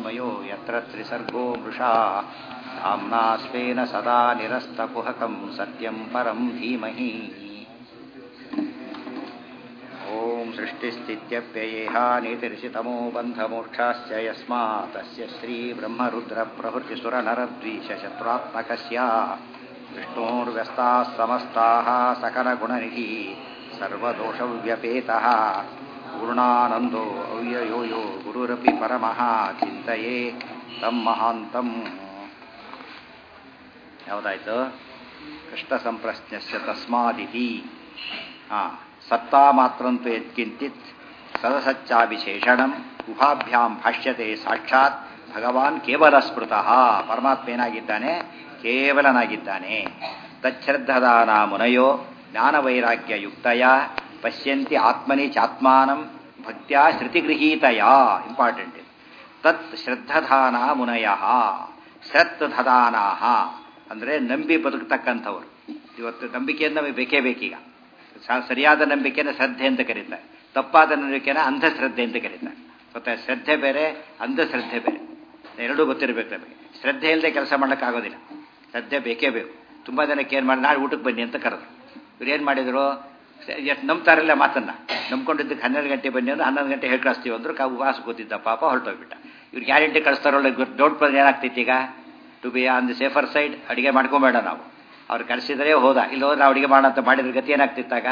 तन्मयो यत्र त्रिसर्गो मृषा धाम्ना स्वेन सदा निरस्तकुहकं सत्यं परं धीमहि ॐ सृष्टिस्थित्यप्ययेहानितिर्षितमो बन्धमोक्षाश्च यस्मात् तस्य श्रीब्रह्मरुद्रप्रभृतिसुरनरद्वीषशत्रुरात्मकस्य विष्णोर्व्यस्ताः समस्ताः सकलगुणनिधिः सर्वदोषव्यपेतः पूर्णानन्दो ಅವ್ಯಯೋ ಯೋ ಗುರುರಪಿ ಪರಮಃ ಚಿಂತೆಯೇ ತಮ್ಮ ಮಹಾಂತಂ ಯಾವುದಾಯ್ತು ಕೃಷ್ಣ ಸಂಪ್ರಶ್ನಸ್ಯ ತಸ್ಮಾದಿತಿ ಹಾಂ ಸತ್ತಾ ಮಾತ್ರಂತು ಯತ್ಕಿಂಚಿತ್ ಸದಸಚ್ಚಾವಿಶೇಷಣಂ ಗುಹಾಭ್ಯಾಂ ಭಾಷ್ಯತೆ ಸಾಕ್ಷಾತ್ ಭಗವಾನ್ ಕೇವಲ ಸ್ಮೃತಃ ಪರಮಾತ್ಮ ಏನಾಗಿದ್ದಾನೆ ಕೇವಲನಾಗಿದ್ದಾನೆ ತಚ್ಛ್ರದ್ಧದಾನ ಮುನಯೋ ಜ್ಞಾನವೈರಾಗ್ಯ ಯುಕ್ತಯ ಪಶ್ಯಂತಿ ಆತ್ಮನಿ ಚಾತ್ಮಾನಂ ಭಕ್ತ್ಯಾ ಶ್ರುತಿಗೃಹೀತಯ ಇಂಪಾರ್ಟೆಂಟ್ ತತ್ ಶ್ರದ್ಧಧಾನ ಮುನಯ ಶ್ರದ್ಧಧಾನಾ ಅಂದರೆ ನಂಬಿ ಬದುಕತಕ್ಕಂಥವ್ರು ಇವತ್ತು ನಂಬಿಕೆಯನ್ನು ನಮಗೆ ಬೇಕೇ ಬೇಕೀಗ ಸರಿಯಾದ ನಂಬಿಕೆನ ಶ್ರದ್ಧೆ ಅಂತ ಕರೀತಾರೆ ತಪ್ಪಾದ ನಂಬಿಕೆನ ಅಂಧಶ್ರದ್ಧೆ ಅಂತ ಕರೀತಾರೆ ಗೊತ್ತಾ ಶ್ರದ್ಧೆ ಬೇರೆ ಅಂಧಶ್ರದ್ಧೆ ಬೇರೆ ಎರಡೂ ಗೊತ್ತಿರಬೇಕು ನಮಗೆ ಶ್ರದ್ಧೆ ಇಲ್ಲದೆ ಕೆಲಸ ಮಾಡೋಕ್ಕಾಗೋದಿಲ್ಲ ಶ್ರದ್ಧೆ ಬೇಕೇ ಬೇಕು ತುಂಬ ಜನಕ್ಕೆ ಏನು ಮಾಡಿ ನಾಳೆ ಊಟಕ್ಕೆ ಬನ್ನಿ ಅಂತ ಕರೆದ್ರು ಇವ್ರು ಏನು ಮಾಡಿದರು ಎಷ್ಟು ನಂಬ್ತಾರಲ್ಲ ಮಾತನ್ನ ನಂಬ್ಕೊಂಡಿದ್ದಕ್ಕೆ ಹನ್ನೆರಡು ಗಂಟೆ ಬನ್ನಿ ಅಂದ್ರೆ ಹನ್ನೊಂದು ಗಂಟೆ ಹೇಳಿ ಕಳಿಸ್ತೀವಿ ಅಂದ್ರು ಕಾ ಉಪವಾಸ ಕೂತಿದ್ದ ಪಾಪ ಹೊರಟೋಗ್ಬಿಟ್ಟ ಇವ್ರು ಗ್ಯಾರಂಟಿ ಕಳಿಸ್ತಾರಲ್ಲ ಡೌಟ್ ಬಂದ್ರೆ ಏನಾಗ್ತೈತಿ ಈಗ to be on the safer side ಅಡುಗೆ ಮಾಡ್ಕೊಂಬೇಡ ನಾವು ಅವ್ರು ಕರೆಸಿದರೆ ಹೋದ ಇಲ್ಲಿ ಹೋದ್ರೆ ಅಡುಗೆ ಮಾಡೋಣ ಅಂತ ಮಾಡಿದ್ರೆ ಗತಿ ಏನಾಗ್ತಿತ್ತಾಗ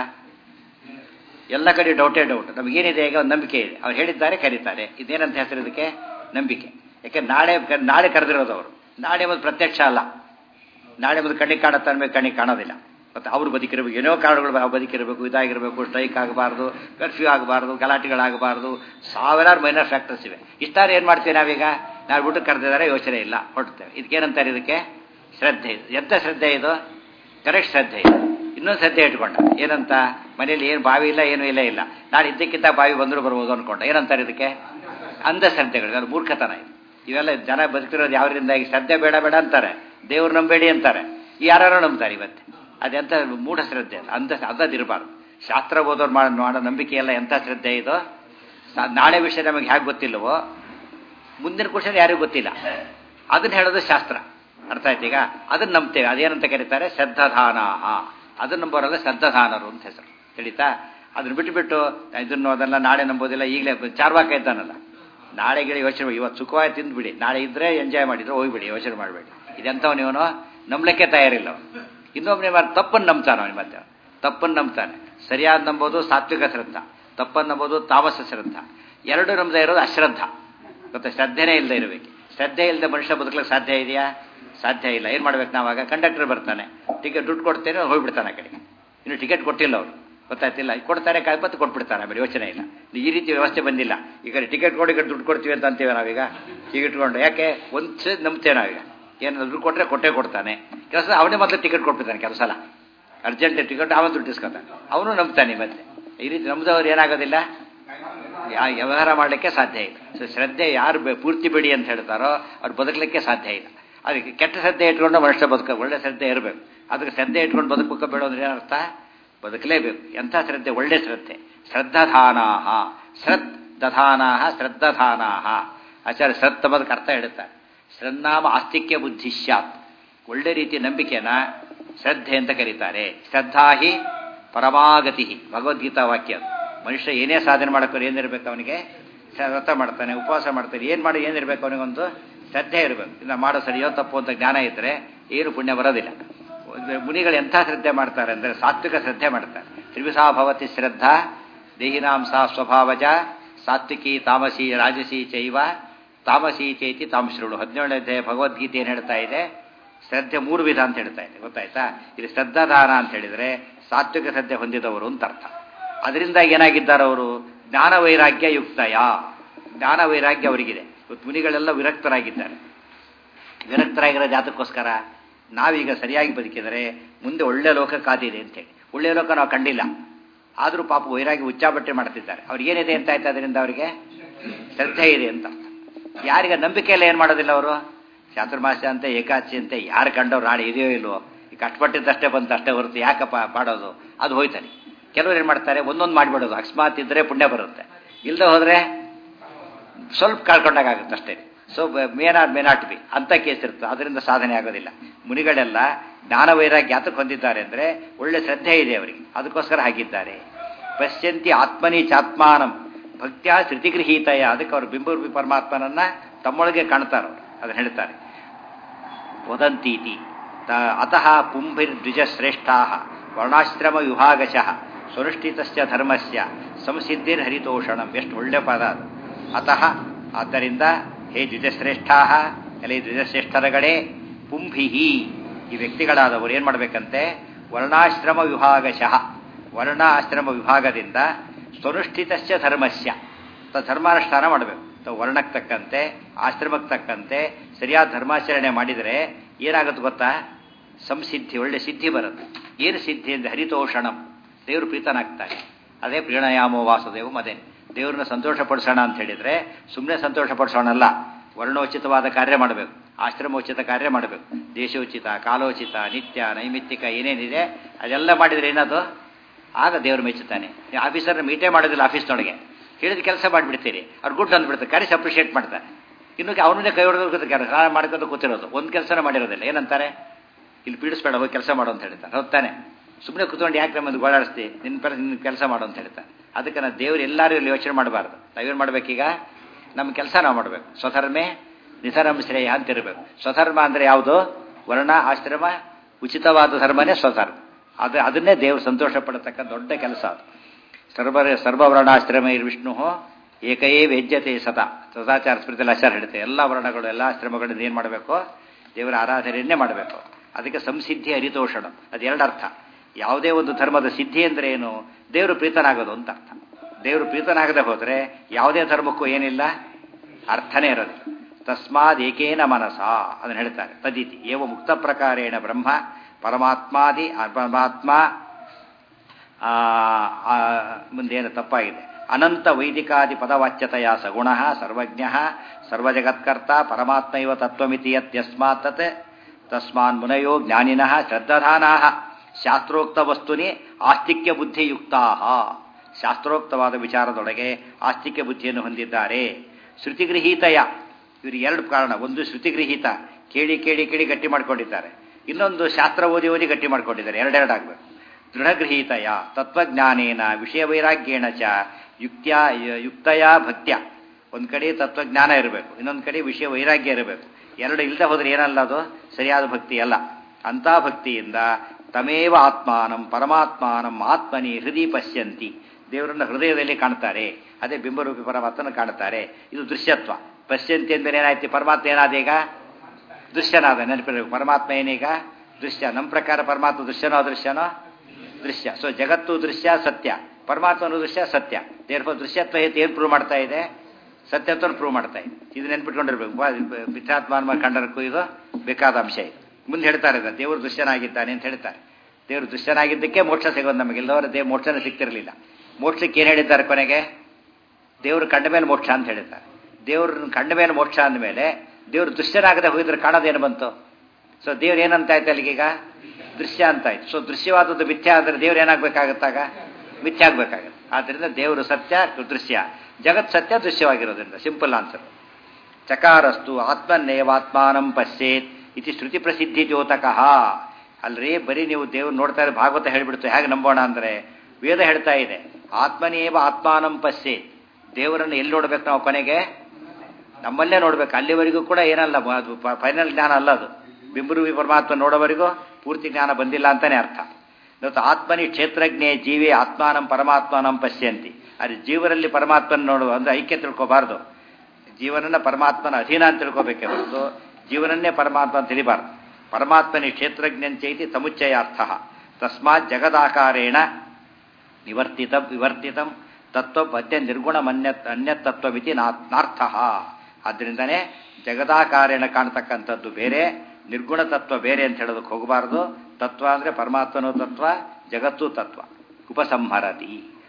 ಎಲ್ಲ ಕಡೆ ಡೌಟೇ ಡೌಟ್ ನಮಗೇನಿದೆ ಈಗ ಒಂದು ನಂಬಿಕೆ ಇದೆ ಅವ್ರು ಹೇಳಿದ್ದಾರೆ ಕರೀತಾರೆ ಇದೇನಂತ ಹೆಸರು ಇದಕ್ಕೆ ನಂಬಿಕೆ ಯಾಕೆ ನಾಳೆ ನಾಳೆ ಕರೆದಿರೋದು ಅವರು ನಾಳೆ ಒಂದು ಪ್ರತ್ಯಕ್ಷ ಅಲ್ಲ ನಾಳೆ ಒಂದು ಕಣ್ಣಿಗೆ ಕಾಣುತ್ತೆ ಅನ್ಬೇಕು ಕಣ್ಣಿಗೆ ಕಾಣೋದಿಲ್ಲ ಮತ್ತು ಅವ್ರು ಬದುಕಿರಬೇಕು ಏನೋ ಕಾರಣಗಳು ಬದುಕಿರಬೇಕು ಇದಾಗಿರಬೇಕು ಸ್ಟ್ರೈಕ್ ಆಗಬಾರ್ದು ಕರ್ಫ್ಯೂ ಆಗಬಾರ್ದು ಗಲಾಟೆಗಳಾಗಬಾರ್ದು ಸಾವಿರಾರು ಮೈನರ್ ಫ್ಯಾಕ್ಟರ್ಸ್ ಇವೆ ಇಷ್ಟಾರು ಏನು ಮಾಡ್ತೀವಿ ನಾವೀಗ ನಾವು ಊಟಕ್ಕೆ ಕರೆದಿದ್ದಾರೆ ಯೋಚನೆ ಇಲ್ಲ ಹೊರಡ್ತೇವೆ ಇದಕ್ಕೇನಂತಾರೆ ಇದಕ್ಕೆ ಶ್ರದ್ಧೆ ಎಂಥ ಶ್ರದ್ಧೆ ಇದು ಕರೆಕ್ಟ್ ಶ್ರದ್ಧೆ ಇದು ಇನ್ನೊಂದು ಶ್ರದ್ಧೆ ಇಟ್ಕೊಂಡ ಏನಂತ ಮನೇಲಿ ಏನು ಬಾವಿ ಇಲ್ಲ ಏನೂ ಇಲ್ಲ ಇಲ್ಲ ನಾನು ಇದ್ದಕ್ಕಿಂತ ಬಾವಿ ಬಂದರೂ ಬರ್ಬೋದು ಅನ್ಕೊಂಡ ಏನಂತಾರೆ ಇದಕ್ಕೆ ಅಂಧಶ್ರದ್ಧೆಗಳು ಅದು ಮೂರ್ಖತನ ಇದು ಇವೆಲ್ಲ ಜನ ಬದುಕಿರೋದು ಯಾವರಿಂದಾಗಿ ಶ್ರದ್ಧೆ ಬೇಡ ಬೇಡ ಅಂತಾರೆ ದೇವ್ರು ನಂಬೇಡಿ ಅಂತಾರೆ ಯಾರು ನಂಬ್ತಾರೆ ಇವತ್ತು ಅದೆಂಥ ಮೂಢ ಶ್ರದ್ಧೆ ಅಂಧ ಅದದಿರಬಾರ್ದು ಶಾಸ್ತ್ರ ಓದೋರು ಮಾಡೋ ಮಾಡೋ ನಂಬಿಕೆ ಎಲ್ಲ ಎಂಥ ಶ್ರದ್ಧೆ ಇದು ನಾಳೆ ವಿಷಯ ನಮಗೆ ಹೇಗೆ ಗೊತ್ತಿಲ್ಲವೋ ಮುಂದಿನ ಕ್ವಶನ್ ಯಾರಿಗೂ ಗೊತ್ತಿಲ್ಲ ಅದನ್ನ ಹೇಳೋದು ಶಾಸ್ತ್ರ ಅರ್ಥ ಆಯ್ತು ಈಗ ಅದನ್ನ ನಂಬ್ತೇವೆ ಅದೇನಂತ ಕರೀತಾರೆ ಶ್ರದ್ಧಾಧಾನ ಅದನ್ನ ನಂಬೋರಲ್ಲ ಶ್ರದ್ಧಾಧಾನರು ಅಂತ ಹೆಸರು ತಿಳಿತಾ ಅದನ್ನ ಬಿಟ್ಟುಬಿಟ್ಟು ಇದನ್ನು ಅದೆಲ್ಲ ನಾಳೆ ನಂಬೋದಿಲ್ಲ ಈಗಲೇ ಚಾರ್ವಾಕ ಇದ್ದಾನಲ್ಲ ನಾಳೆಗೆ ಯೋಚನೆ ಇವತ್ತು ಸುಖವಾಗಿ ತಿಂದ್ಬಿಡಿ ನಾಳೆ ಇದ್ರೆ ಎಂಜಾಯ್ ಮಾಡಿದ್ರೆ ಹೋಗ್ಬಿಡಿ ಯೋಚನೆ ಮಾಡಬೇಡಿ ಇದೆಂಥವ್ ನೀವು ನಂಬಲಿಕ್ಕೆ ತಯಾರಿಲ್ಲ ಇನ್ನೊಬ್ಬನೇ ತಪ್ಪನ್ನು ನಂಬ್ತಾನೆ ಅವನು ಮತ್ತೆ ತಪ್ಪನ್ನು ನಂಬ್ತಾನೆ ಸರಿಯಾದ ನಂಬೋದು ಸಾತ್ವಿಕ ಶ್ರದ್ಧಾ ತಪ್ಪನ್ನು ನಂಬೋದು ತಾಮಸ ಶ್ರದ್ಧಾ ಎರಡು ನಂಬದೇ ಇರೋದು ಅಶ್ರದ್ಧಾ ಗೊತ್ತಾ ಶ್ರದ್ಧೆನೇ ಇಲ್ಲದೆ ಇರಬೇಕು ಶ್ರದ್ಧೆ ಇಲ್ಲದೆ ಮನುಷ್ಯ ಬದುಕಲಿಕ್ಕೆ ಸಾಧ್ಯ ಇದೆಯಾ ಸಾಧ್ಯ ಇಲ್ಲ ಏನು ಮಾಡ್ಬೇಕು ನಾವಾಗ ಕಂಡಕ್ಟರ್ ಬರ್ತಾನೆ ಟಿಕೆಟ್ ದುಡ್ಡು ಕೊಡ್ತೇನೆ ಹೋಗ್ಬಿಡ್ತಾನೆ ಆ ಕಡೆ ಇನ್ನು ಟಿಕೆಟ್ ಕೊಟ್ಟಿಲ್ಲ ಅವರು ಗೊತ್ತಾಯ್ತಿಲ್ಲ ಕೊಡ್ತಾರೆ ಕಾಯ್ಪತ್ತು ಕೊಟ್ಬಿಡ್ತಾರೆ ಆಮೇಲೆ ಯೋಚನೆ ಇಲ್ಲ ಈ ರೀತಿ ವ್ಯವಸ್ಥೆ ಬಂದಿಲ್ಲ ಈಗ ಟಿಕೆಟ್ ಕೊಡಿ ದುಡ್ಡು ಕೊಡ್ತೀವಿ ಅಂತ ಅಂತೀವಿ ನಾವೀಗ ಟಿಕೆಟ್ ಇಟ್ಕೊಂಡು ಯಾಕೆ ಒಂದು ನಂಬ್ತೇವೆ ನಾವೀಗ ಏನು ದುಡ್ಡು ಕೊಟ್ಟರೆ ಕೊಟ್ಟೇ ಕೊಡ್ತಾನೆ ಕೆಲಸ ಅವನೇ ಮೊದಲು ಟಿಕೆಟ್ ಕೊಟ್ಬಿಡ್ತಾನೆ ಕೆಲಸ ಅಲ್ಲ ಅರ್ಜೆಂಟ್ ಟಿಕೆಟ್ ಅವನು ದುಡ್ಡು ಇಸ್ಕೊತಾನೆ ಅವನು ನಂಬ್ತಾನೆ ಮತ್ತೆ ಈ ರೀತಿ ನಂಬಿದವ್ರು ಏನಾಗೋದಿಲ್ಲ ವ್ಯವಹಾರ ಮಾಡಲಿಕ್ಕೆ ಸಾಧ್ಯ ಇಲ್ಲ ಸೊ ಶ್ರದ್ಧೆ ಯಾರು ಪೂರ್ತಿ ಬಿಡಿ ಅಂತ ಹೇಳ್ತಾರೋ ಅವ್ರು ಬದುಕಲಿಕ್ಕೆ ಸಾಧ್ಯ ಇಲ್ಲ ಅದಕ್ಕೆ ಕೆಟ್ಟ ಶ್ರದ್ಧೆ ಇಟ್ಕೊಂಡು ಮನುಷ್ಯ ಬದುಕ ಒಳ್ಳೆ ಶ್ರದ್ಧೆ ಇರಬೇಕು ಅದಕ್ಕೆ ಶ್ರದ್ಧೆ ಇಟ್ಕೊಂಡು ಬದುಕಬೇಕು ಬೇಡ ಅಂದ್ರೆ ಏನರ್ಥ ಬದುಕಲೇಬೇಕು ಎಂಥ ಶ್ರದ್ಧೆ ಒಳ್ಳೆ ಶ್ರದ್ಧೆ ಶ್ರದ್ಧಾಧಾನಾಹ ಶ್ರದ್ ದಧಾನಾಹ ಶ್ರದ್ಧಾಧಾನಾಹ ಆಚಾರ್ಯ ಶ್ರದ್ಧ ಬದುಕು ಅರ್ಥ ಹೇಳುತ್ತಾರೆ ಶ್ರದ್ನಾಮ ಆಸ್ತಿಕ್ಯ ಬುದ್ಧಿ ಸ್ಯಾತ್ ಒಳ್ಳೆ ರೀತಿಯ ನಂಬಿಕೆನ ಶ್ರದ್ಧೆ ಅಂತ ಕರೀತಾರೆ ಶ್ರದ್ಧಾಹಿ ಪರಮಾಗತಿ ಭಗವದ್ಗೀತಾ ವಾಕ್ಯ ಮನುಷ್ಯ ಏನೇ ಸಾಧನೆ ಮಾಡೋಕೆ ಏನಿರ್ಬೇಕು ಅವನಿಗೆ ವ್ರತ ಮಾಡ್ತಾನೆ ಉಪವಾಸ ಮಾಡ್ತಾನೆ ಏನು ಮಾಡಿ ಏನಿರ್ಬೇಕು ಅವನಿಗೊಂದು ಶ್ರದ್ಧೆ ಇರಬೇಕು ಇನ್ನು ಮಾಡೋ ಸರಿಯೋ ತಪ್ಪು ಅಂತ ಜ್ಞಾನ ಇದ್ದರೆ ಏನು ಪುಣ್ಯ ಬರೋದಿಲ್ಲ ಮುನಿಗಳು ಎಂಥ ಶ್ರದ್ಧೆ ಮಾಡ್ತಾರೆ ಅಂದರೆ ಸಾತ್ವಿಕ ಶ್ರದ್ಧೆ ಮಾಡ್ತಾರೆ ತ್ರಿವಿಸಾ ಭವತಿ ಶ್ರದ್ಧಾ ದೇಹಿನಾಂ ಸಾ ಸ್ವಭಾವಜ ಸಾತ್ವಿಕಿ ತಾಮಸಿ ರಾಜಸಿ ಚೈವ ತಾಮಸಿ ಚೈತಿ ತಾಮಶ್ರುಳು ಹದಿನೇಳನೇ ಅಧ್ಯಾಯ ಭಗವದ್ಗೀತೆ ಏನು ಹೇಳ್ತಾ ಇದೆ ಶ್ರದ್ಧೆ ಮೂರು ವಿಧ ಅಂತ ಹೇಳ್ತಾ ಇದೆ ಗೊತ್ತಾಯ್ತಾ ಇಲ್ಲಿ ಶ್ರದ್ಧಾದಾನ ಅಂತ ಹೇಳಿದರೆ ಸಾತ್ವಿಕ ಶ್ರದ್ಧೆ ಹೊಂದಿದವರು ಅಂತ ಅರ್ಥ ಅದರಿಂದ ಏನಾಗಿದ್ದಾರೆ ಅವರು ಜ್ಞಾನ ವೈರಾಗ್ಯ ಯುಕ್ತಯ ಜ್ಞಾನ ವೈರಾಗ್ಯ ಅವರಿಗಿದೆ ಇವತ್ತು ಮುನಿಗಳೆಲ್ಲ ವಿರಕ್ತರಾಗಿದ್ದಾರೆ ವಿರಕ್ತರಾಗಿರೋ ಜಾತಕ್ಕೋಸ್ಕರ ನಾವೀಗ ಸರಿಯಾಗಿ ಬದುಕಿದರೆ ಮುಂದೆ ಒಳ್ಳೆ ಲೋಕ ಕಾದಿದೆ ಅಂತೇಳಿ ಒಳ್ಳೆ ಲೋಕ ನಾವು ಕಂಡಿಲ್ಲ ಆದರೂ ಪಾಪ ವೈರಾಗಿ ಉಚ್ಚಾಬಟ್ಟೆ ಮಾಡ್ತಿದ್ದಾರೆ ಅವ್ರಿಗೆ ಏನಿದೆ ಅಂತ ಆಯ್ತು ಅದರಿಂದ ಅವರಿಗೆ ಶ್ರದ್ಧೆ ಇದೆ ಅಂತ ಯಾರಿಗ ನಂಬಿಕೆಯಲ್ಲ ಏನು ಮಾಡೋದಿಲ್ಲ ಅವರು ಚಾತುರ್ಮಾಸ ಅಂತ ಏಕಾದಶಿ ಅಂತ ಯಾರು ಕಂಡವ್ರು ನಾಳೆ ಇದೆಯೋ ಇಲ್ವೋ ಈ ಕಷ್ಟಪಟ್ಟಿದ್ದಷ್ಟೇ ಬಂತು ಅಷ್ಟೇ ಹೊರತು ಯಾಕಪ್ಪ ಮಾಡೋದು ಅದು ಹೋಯ್ತಾನೆ ಕೆಲವರು ಏನು ಮಾಡ್ತಾರೆ ಒಂದೊಂದು ಮಾಡಿಬಿಡೋದು ಅಕಸ್ಮಾತ್ ಇದ್ದರೆ ಪುಣ್ಯ ಬರುತ್ತೆ ಇಲ್ಲದೆ ಹೋದರೆ ಸ್ವಲ್ಪ ಕಳ್ಕೊಂಡಾಗುತ್ತೆ ಅಷ್ಟೇ so may not may not be ಅಂತ ಕೇಸ್ ಇರ್ತದೆ ಅದರಿಂದ ಸಾಧನೆ ಆಗೋದಿಲ್ಲ ಮುನಿಗಳೆಲ್ಲ ಜ್ಞಾನ ವೈರಾಗ್ಯ ಯಾತಕ್ಕೆ ಹೊಂದಿದ್ದಾರೆ ಅಂದರೆ ಒಳ್ಳೆ ಶ್ರದ್ಧೆ ಇದೆ ಅವರಿಗೆ ಅದಕ್ಕೋಸ್ಕರ ಹಾಗಿದ್ದಾರೆ ಪಶ್ಯಂತಿ ಆತ್ಮನಿ ಚಾತ್ಮಾನಂ ಭಕ್ತ್ಯ ಶ್ರುತಿಗೃಹೀತಯ ಅದಕ್ಕೆ ಅವರು ಬಿಂಬರೂಪಿ ಪರಮಾತ್ಮನನ್ನ ತಮ್ಮೊಳಗೆ ಕಾಣ್ತಾರೆ ಅವರು ಅದನ್ನು ಹೇಳ್ತಾರೆ ವದಂತೀತಿ ಅತಃ ಪುಂಭಿರ್ದ್ವಿಜಶ್ರೇಷ್ಠಾ ವರ್ಣಾಶ್ರಮ ವಿಭಾಗಶಃ ಸ್ವನುಷ್ಠಿತಸ್ಯ ಧರ್ಮಸ್ಯ ಸಂಸಿದ್ಧಿರ್ಹರಿತೋಷಣಂ ಎಷ್ಟು ಒಳ್ಳೆ ಪದ ಅದು ಅತಃ ಆದ್ದರಿಂದ ಹೇ ದ್ವಿಜಶ್ರೇಷ್ಠಾ ಎಲೆ ದ್ವಿಜಶ್ರೇಷ್ಠರಗಳೇ ಪುಂಭಿಹಿ ಈ ವ್ಯಕ್ತಿಗಳಾದವರು ಏನು ಮಾಡಬೇಕಂತೆ ವರ್ಣಾಶ್ರಮ ವಿಭಾಗಶಃ ವರ್ಣ ಆಶ್ರಮ ವಿಭಾಗದಿಂದ ಸ್ವನುಷ್ಠಿತಸ್ಯ ಧರ್ಮಸ್ಯ ಧರ್ಮಾನುಷ್ಠಾನ ಮಾಡಬೇಕು ವರ್ಣಕ್ಕೆ ತಕ್ಕಂತೆ ಆಶ್ರಮಕ್ಕೆ ತಕ್ಕಂತೆ ಸರಿಯಾದ ಧರ್ಮಾಚರಣೆ ಮಾಡಿದರೆ ಏನಾಗುತ್ತೆ ಗೊತ್ತಾ ಸಂಸಿದ್ಧಿ ಒಳ್ಳೆ ಸಿದ್ಧಿ ಬರುತ್ತೆ ಏನು ಸಿದ್ಧಿ ಅಂದರೆ ಹರಿತೋಷಣಂ ದೇವರು ಪ್ರೀತನಾಗ್ತಾನೆ ಅದೇ ಪ್ರೀಣಯಾಮೋ ವಾಸುದೇವ ಮದೇ ದೇವ್ರನ್ನ ಸಂತೋಷಪಡಿಸೋಣ ಅಂತ ಹೇಳಿದರೆ ಸುಮ್ಮನೆ ಸಂತೋಷಪಡಿಸೋಣಲ್ಲ ವರ್ಣೋಚಿತವಾದ ಕಾರ್ಯ ಮಾಡಬೇಕು ಆಶ್ರಮೋಚಿತ ಕಾರ್ಯ ಮಾಡಬೇಕು ದೇಶೋಚಿತ ಕಾಲೋಚಿತ ನಿತ್ಯ ನೈಮಿತ್ತಿಕ ಏನೇನಿದೆ ಅದೆಲ್ಲ ಮಾಡಿದರೆ ಏನದು ಆಗ ದೇವರು ಮೆಚ್ಚುತ್ತಾನೆ ಆಫೀಸರ್ನ ಮೀಟೇ ಮಾಡೋದಿಲ್ಲ ಆಫೀಸ್ನೊಳಗೆ ಹೇಳಿದ ಕೆಲಸ ಮಾಡಿಬಿಡ್ತೀರಿ ಅವ್ರು ಗುಡ್ ಅಂದ್ಬಿಡ್ತಾರೆ ಕರೆಸಿ ಅಪ್ರಿಷಿಯೇಟ್ ಮಾಡ್ತಾರೆ ಇನ್ನು ಅವನನ್ನೇ ಕೈ ಹೊಡೆದು ಕೆಲಸ ಮಾಡ್ಕೊಂಡು ಕೂತಿರೋದು ಒಂದು ಕೆಲಸನ ಮಾಡಿರೋದಿಲ್ಲ ಏನಂತಾರೆ ಇಲ್ಲಿ ಪೀಡಿಸ್ಬೇಡ ಹೋಗಿ ಕೆಲಸ ಮಾಡು ಅಂತ ಹೇಳ್ತಾರೆ ಹೊತ್ತಾನೆ ಸುಮ್ಮನೆ ಕೂತ್ಕೊಂಡು ಯಾಕೆ ನಮ್ಮದು ಗೋಳಾಡಿಸ್ತಿ ನಿನ್ನ ಪರ ನಿನ್ನ ಕೆಲಸ ಮಾಡು ಅಂತ ಹೇಳ್ತಾರೆ ಅದಕ್ಕೆ ನಾವು ದೇವರು ಎಲ್ಲರೂ ಇಲ್ಲಿ ಯೋಚನೆ ಮಾಡಬಾರ್ದು ನಾವೇನು ಮಾಡ್ಬೇಕೀಗ ನಮ್ಮ ಕೆಲಸ ನಾವು ಮಾಡಬೇಕು ಸ್ವಧರ್ಮೇ ನಿಧರ್ಮ ಶ್ರೇಯ ಅಂತ ಇರಬೇಕು ಸ್ವಧರ್ಮ ಅಂದರೆ ಯಾವುದು ವರ್ಣ ಆಶ್ರಮ ಉಚಿತವಾದ ಧರ್ಮನೇ ಸ್ವಧರ್ಮ ಅದು ಅದನ್ನೇ ದೇವರು ಸಂತೋಷ ಪಡತಕ್ಕ ದೊಡ್ಡ ಕೆಲಸ ಅದು ಸರ್ವ ಸರ್ವವರ್ಣಾಶ್ರಮ ಇರ್ ವಿಷ್ಣು ಏಕಯೇ ವೇದ್ಯತೆ ಸದಾ ಸದಾಚಾರ ಸ್ಮೃತಿಯಲ್ಲಿ ಆಚಾರ ಹೇಳುತ್ತೆ ಎಲ್ಲ ವರ್ಣಗಳು ಎಲ್ಲ ಆಶ್ರಮಗಳಿಂದ ಏನು ಮಾಡಬೇಕು ದೇವರ ಆರಾಧನೆಯನ್ನೇ ಮಾಡಬೇಕು ಅದಕ್ಕೆ ಸಂಸಿದ್ಧಿ ಹರಿತೋಷಣ ಅದು ಎರಡು ಅರ್ಥ ಯಾವುದೇ ಒಂದು ಧರ್ಮದ ಸಿದ್ಧಿ ಅಂದರೆ ಏನು ದೇವರು ಪ್ರೀತನಾಗೋದು ಅಂತ ಅರ್ಥ ದೇವರು ಪ್ರೀತನಾಗದೆ ಹೋದರೆ ಯಾವುದೇ ಧರ್ಮಕ್ಕೂ ಏನಿಲ್ಲ ಅರ್ಥನೇ ಇರೋದು ತಸ್ಮಾದ್ ಏಕೇನ ಮನಸ ಅದನ್ನು ಹೇಳ್ತಾರೆ ತದಿತಿ ಏವ ಮುಕ್ತ ಪ್ರಕಾರೇಣ ಬ್ರಹ್ಮ ಪರಮಾತ್ಮಾದಿ ಪರಮಾತ್ಮ ಮುಂದೇನು ತಪ್ಪಾಗಿದೆ ಅನಂತ ವೈದಿಕಾದಿ ಪದವಾಚ್ಯತೆಯ ಸಗುಣ ಸರ್ವಜ್ಞ ಸರ್ವಜಗತ್ಕರ್ತ ಪರಮಾತ್ಮ ಇವ ತತ್ವಮಿತಿ ಯಸ್ಮಾತ್ ತತ್ ತಸ್ಮಾನ್ ಮುನಯೋ ಜ್ಞಾನಿನಃ ಶ್ರದ್ಧಾನಾ ಶಾಸ್ತ್ರೋಕ್ತ ವಸ್ತುನಿ ಆಸ್ತಿಕ್ಯ ಬುದ್ಧಿಯುಕ್ತಾ ಶಾಸ್ತ್ರೋಕ್ತವಾದ ವಿಚಾರದೊಳಗೆ ಆಸ್ತಿಕ್ಯ ಬುದ್ಧಿಯನ್ನು ಹೊಂದಿದ್ದಾರೆ ಶ್ರುತಿಗೃಹೀತಯ ಇವರಿಗೆ ಎರಡು ಕಾರಣ ಒಂದು ಶ್ರುತಿಗೃಹೀತ ಕೇಳಿ ಕೇಳಿ ಕೇಳಿ ಗಟ್ಟಿ ಮಾಡ್ಕೊಂಡಿದ್ದಾರೆ ಇನ್ನೊಂದು ಶಾಸ್ತ್ರ ಓದಿ ಓದಿ ಗಟ್ಟಿ ಮಾಡ್ಕೊಂಡಿದ್ದಾರೆ ಎರಡೆರಡಾಗಬೇಕು ದೃಢಗೃಹೀತಯ ತತ್ವಜ್ಞಾನೇನ ವಿಷಯ ವೈರಾಗ್ಯೇಣ ಚ ಯುಕ್ತ್ಯ ಯುಕ್ತಯ ಭಕ್ತ್ಯ ಒಂದು ಕಡೆ ತತ್ವಜ್ಞಾನ ಇರಬೇಕು ಇನ್ನೊಂದು ಕಡೆ ವಿಷಯ ವೈರಾಗ್ಯ ಇರಬೇಕು ಎರಡು ಇಲ್ಲದೆ ಹೋದ್ರೆ ಏನಲ್ಲ ಅದು ಸರಿಯಾದ ಭಕ್ತಿ ಅಲ್ಲ ಅಂಥ ಭಕ್ತಿಯಿಂದ ತಮೇವ ಆತ್ಮಾನಂ ಪರಮಾತ್ಮಾನಂ ಆತ್ಮನಿ ಹೃದಯ ಪಶ್ಯಂತಿ ದೇವರನ್ನ ಹೃದಯದಲ್ಲಿ ಕಾಣ್ತಾರೆ ಅದೇ ಬಿಂಬರೂಪಿ ಪರಮಾತ್ಮನ ಕಾಣ್ತಾರೆ ಇದು ದೃಶ್ಯತ್ವ ಪಶ್ಯಂತಿ ಅಂದರೆ ಏನಾಯ್ತು ಪರಮಾತ್ಮ ಏನಾದ ಈಗ ದೃಶ್ಯನಾದ ನೆನಪಿರಬೇಕು ಪರಮಾತ್ಮ ಏನೀಗ ದೃಶ್ಯ ನಮ್ಮ ಪ್ರಕಾರ ಪರಮಾತ್ಮ ದೃಶ್ಯನೋ ಅದೃಶ್ಯನೋ ದೃಶ್ಯ ಸೊ ಜಗತ್ತು ದೃಶ್ಯ ಸತ್ಯ ಪರಮಾತ್ಮನು ದೃಶ್ಯ ಸತ್ಯ ದೇರ್ಫೋರ್ ದೃಶ್ಯತ್ವ ಹೇತು ಏನು ಪ್ರೂವ್ ಮಾಡ್ತಾ ಇದೆ ಸತ್ಯತ್ವನ ಪ್ರೂವ್ ಮಾಡ್ತಾ ಇದೆ ಇದು ನೆನ್ಪಿಟ್ಕೊಂಡಿರ್ಬೇಕು ಮಿಥ್ಯಾತ್ಮಾನ್ಮ ಕಂಡರಕ್ಕೂ ಇದು ಬೇಕಾದ ಅಂಶ ಇದೆ ಮುಂದೆ ಹೇಳ್ತಾರೆ ದೇವರು ದೃಶ್ಯನಾಗಿದ್ದಾನೆ ಅಂತ ಹೇಳ್ತಾರೆ ದೇವರು ದೃಶ್ಯನಾಗಿದ್ದಕ್ಕೆ ಮೋಕ್ಷ ಸಿಗೋದು ನಮಗೆ ಇಲ್ಲದವರ ದೇವ್ ಮೋಕ್ಷನ ಸಿಗ್ತಿರಲಿಲ್ಲ ಮೋಕ್ಷಕ್ಕೆ ಏನು ಹೇಳಿದ್ದಾರೆ ಕೊನೆಗೆ ದೇವರು ಕಂಡ ಮೇಲೆ ಮೋಕ್ಷ ಅಂತ ಹೇಳಿದ್ದಾರೆ ದೇವ್ರನ್ನ ಕಂಡ ಮೇಲೆ ಮೋಕ್ಷ ಅಂದಮೇಲೆ ದೇವರು ದೃಶ್ಯನಾಗದೆ ಹೋಗಿದ್ರೆ ಕಾಣೋದೇನು ಬಂತು ಸೊ ದೇವ್ರು ಏನಂತ ಆಯ್ತು ಅಲ್ಲಿಗೀಗ ದೃಶ್ಯ ಅಂತ ಆಯ್ತು ಸೊ ದೃಶ್ಯವಾದದ್ದು ಮಿಥ್ಯ ಆದರೆ ದೇವ್ರು ಏನಾಗಬೇಕಾಗತ್ತಾಗ ಮಿಥ್ಯ ಆಗಬೇಕಾಗತ್ತೆ ಆದ್ದರಿಂದ ದೇವರು ಸತ್ಯ ದೃಶ್ಯ ಜಗತ್ ಸತ್ಯ ದೃಶ್ಯವಾಗಿರೋದ್ರಿಂದ ಸಿಂಪಲ್ ಆನ್ಸರ್ ಚಕಾರಸ್ತು ಆತ್ಮನ್ನೇವಾತ್ಮಾನಂ ಪಶ್ಯೇತ್ ಇತಿ ಶ್ರುತಿ ಪ್ರಸಿದ್ಧಿ ದ್ಯೋತಕಃ ಅಲ್ರಿ ಬರೀ ನೀವು ದೇವ್ರು ನೋಡ್ತಾ ಇರೋ ಭಾಗವತ ಹೇಳ್ಬಿಡ್ತು ಹೇಗೆ ನಂಬೋಣ ಅಂದರೆ ವೇದ ಹೇಳ್ತಾ ಇದೆ ಆತ್ಮನೇವ ಆತ್ಮಾನಂ ಪಶ್ಯೇತ್ ದೇವರನ್ನು ಎಲ್ಲಿ ನೋಡ್ಬೇಕು ನಾವು ಕೊನೆಗೆ ನಮ್ಮಲ್ಲೇ ನೋಡ್ಬೇಕು ಅಲ್ಲಿವರೆಗೂ ಕೂಡ ಏನಲ್ಲ ಅದು ಫೈನಲ್ ಜ್ಞಾನ ಅಲ್ಲ ಅದು ಬಿಂಬರೂಪಿ ಪರಮಾತ್ಮ ನೋಡೋವರೆಗೂ ಪೂರ್ತಿ ಜ್ಞಾನ ಬಂದಿಲ್ಲ ಅಂತಾನೆ ಅರ್ಥ ಇವತ್ತು ಆತ್ಮನಿ ಕ್ಷೇತ್ರಜ್ಞೆ ಜೀವಿ ಆತ್ಮಾನಂ ಪರಮಾತ್ಮನಂ ಪಶ್ಯಂತಿ ಅದು ಜೀವರಲ್ಲಿ ಪರಮಾತ್ಮನ ನೋಡುವ ಅಂದ್ರೆ ಐಕ್ಯ ತಿಳ್ಕೋಬಾರ್ದು ಜೀವನನ ಪರಮಾತ್ಮನ ಅಧೀನ ಅಂತ ತಿಳ್ಕೋಬೇಕೆ ಹೊರತು ಜೀವನನ್ನೇ ಪರಮಾತ್ಮ ಅಂತ ತಿಳಿಬಾರ್ದು ಪರಮಾತ್ಮನಿ ಕ್ಷೇತ್ರಜ್ಞಂಚೈತಿ ಸಮುಚ್ಚಯಾರ್ಥ ತಸ್ಮಾತ್ ಜಗದಾಕಾರೇಣ ನಿವರ್ತಿತ ವಿವರ್ತಿತಂ ತತ್ವ ಅದ್ಯ ನಿರ್ಗುಣಮನ್ಯ ಅನ್ಯತತ್ವಮಿತಿ ನಾರ್ಥ ಆದ್ದರಿಂದನೇ ಜಗದಾಕಾರೇಣ ಕಾಣ್ತಕ್ಕಂಥದ್ದು ಬೇರೆ ನಿರ್ಗುಣ ತತ್ವ ಬೇರೆ ಅಂತ ಹೇಳೋದಕ್ಕೆ ಹೋಗಬಾರ್ದು ತತ್ವ ಅಂದರೆ ಪರಮಾತ್ಮನೂ ತತ್ವ ಜಗತ್ತು ತತ್ವ ಉಪಸಂಹರತಿ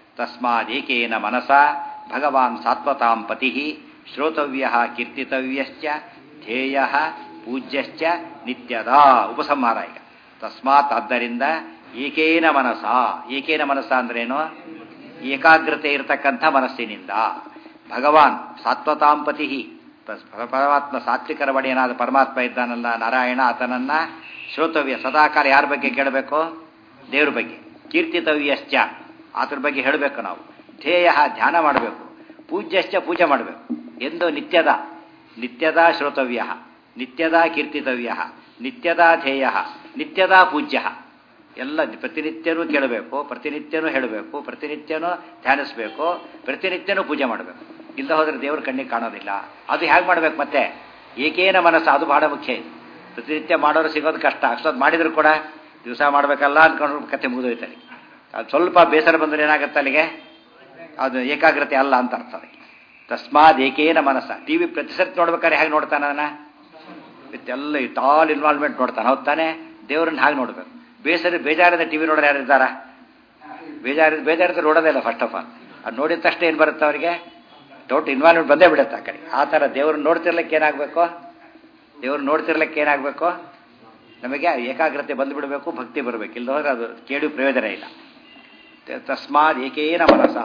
ತಸ್ಮಾದೇಕೇನ ಮನಸ ಭಗವಾನ್ ಸಾತ್ವತಾಂ ಪತಿ ಶ್ರೋತವ್ಯ ಕೀರ್ತಿತವ್ಯಶ್ಚ ಧ್ಯೇಯ ಪೂಜ್ಯಶ್ಚ ನಿತ್ಯದ ಉಪಸಂಹಾರ ಈಗ ತಸ್ಮಾತ್ ಆದ್ದರಿಂದ ಏಕೇನ ಮನಸ ಏಕೇನ ಮನಸ ಅಂದ್ರೇನು ಏಕಾಗ್ರತೆ ಇರತಕ್ಕಂಥ ಮನಸ್ಸಿನಿಂದ ಭಗವಾನ್ ಸಾತ್ವತಾಂಪತಿ ತ- ಪರಮಾತ್ಮ ಸಾತ್ವಿಕರ ಒಡೆಯನಾದ ಪರಮಾತ್ಮ ಇದ್ದಾನಲ್ಲ ನಾರಾಯಣ ಆತನನ್ನ ಶ್ರೋತವ್ಯ ಸದಾಕಾಲ ಯಾರ ಬಗ್ಗೆ ಕೇಳಬೇಕು ದೇವ್ರ ಬಗ್ಗೆ ಕೀರ್ತಿತವ್ಯಶ್ಚ ಆತರ ಬಗ್ಗೆ ಹೇಳಬೇಕು ನಾವು ಧ್ಯೇಯ ಧ್ಯಾನ ಮಾಡಬೇಕು ಪೂಜ್ಯಶ್ಚ ಪೂಜೆ ಮಾಡಬೇಕು ಎಂದು ನಿತ್ಯದ ನಿತ್ಯದ ಶ್ರೋತವ್ಯ ನಿತ್ಯದ ಕೀರ್ತಿತವ್ಯ ನಿತ್ಯದ ಧ್ಯೇಯ ನಿತ್ಯದ ಪೂಜ್ಯ ಎಲ್ಲ ಪ್ರತಿನಿತ್ಯನೂ ಕೇಳಬೇಕು ಪ್ರತಿನಿತ್ಯನೂ ಹೇಳಬೇಕು ಪ್ರತಿನಿತ್ಯನೂ ಧ್ಯಾನಿಸ್ಬೇಕು ಪ್ರತಿನಿತ್ಯನೂ ಪೂಜೆ ಮಾಡಬೇಕು ಇಲ್ಲ ಹೋದ್ರೆ ದೇವ್ರ ಕಣ್ಣಿಗೆ ಕಾಣೋದಿಲ್ಲ ಅದು ಹೇಗೆ ಮಾಡ್ಬೇಕು ಮತ್ತೆ ಏಕೇನ ಮನಸ್ಸು ಅದು ಬಹಳ ಮುಖ್ಯ ಇದು ಪ್ರತಿನಿತ್ಯ ಮಾಡೋರು ಸಿಗೋದು ಕಷ್ಟ ಅಷ್ಟೊತ್ತು ಮಾಡಿದ್ರು ಕೂಡ ದಿವಸ ಮಾಡಬೇಕಲ್ಲ ಅನ್ಕೊಂಡು ಕತೆ ಮುಗಿದೋಯ್ತಾರೆ ಅದು ಸ್ವಲ್ಪ ಬೇಸರ ಬಂದ್ರೆ ಏನಾಗುತ್ತೆ ಅಲ್ಲಿಗೆ ಅದು ಏಕಾಗ್ರತೆ ಅಲ್ಲ ಅಂತ ಅರ್ಥ ಅದಕ್ಕೆ ತಸ್ಮಾದ್ ಏಕೇನ ಮನಸ್ಸ ಟಿ ವಿ ಪ್ರತಿ ಸರ್ತಿ ನೋಡ್ಬೇಕಾದ್ರೆ ಹೇಗೆ ನೋಡ್ತಾನೆ ಅದನ್ನ ವಿತ್ ಎಲ್ಲ ಇಟ್ ಆಲ್ ಇನ್ವಾಲ್ವ್ಮೆಂಟ್ ನೋಡ್ತಾನೆ ಹೌದ್ ತಾನೆ ದೇವ್ರನ್ನ ಹಾಗೆ ನೋಡ್ಬೇಕು ಬೇಸರ ಬೇಜಾರದ ಟಿವಿ ನೋಡೋರು ಯಾರು ಇದ್ದಾರಾ ಬೇಜಾರ ಬೇಜಾರದ ನೋಡೋದೇ ಇಲ್ಲ ಫಸ್ಟ್ ಆಫ್ ಆಲ್ ಅದು ನೋಡಿದ ತಕ್ಷಣ ಏನು ಬರುತ್ತೆ ಅವರಿಗೆ ಟೋಟ್ ಇನ್ವಾಲ್ವ್ಮೆಂಟ್ ಬಂದೇ ಬಿಡುತ್ತೆ ಆ ಕಡೆ ಆ ಥರ ದೇವ್ರನ್ನ ನೋಡ್ತಿರ್ಲಿಕ್ಕೆ ಏನಾಗಬೇಕು ದೇವ್ರನ್ನ ನೋಡ್ತಿರ್ಲಿಕ್ಕೆ ಏನಾಗಬೇಕು ನಮಗೆ ಏಕಾಗ್ರತೆ ಬಂದುಬಿಡಬೇಕು ಭಕ್ತಿ ಬರಬೇಕು ಇಲ್ಲದೋದ್ರೆ ಅದು ಕೇಳಿ ಪ್ರಯೋಜನ ಇಲ್ಲ ತ- ತಸ್ಮಾದ್ ಏಕೇನ ಮನಸ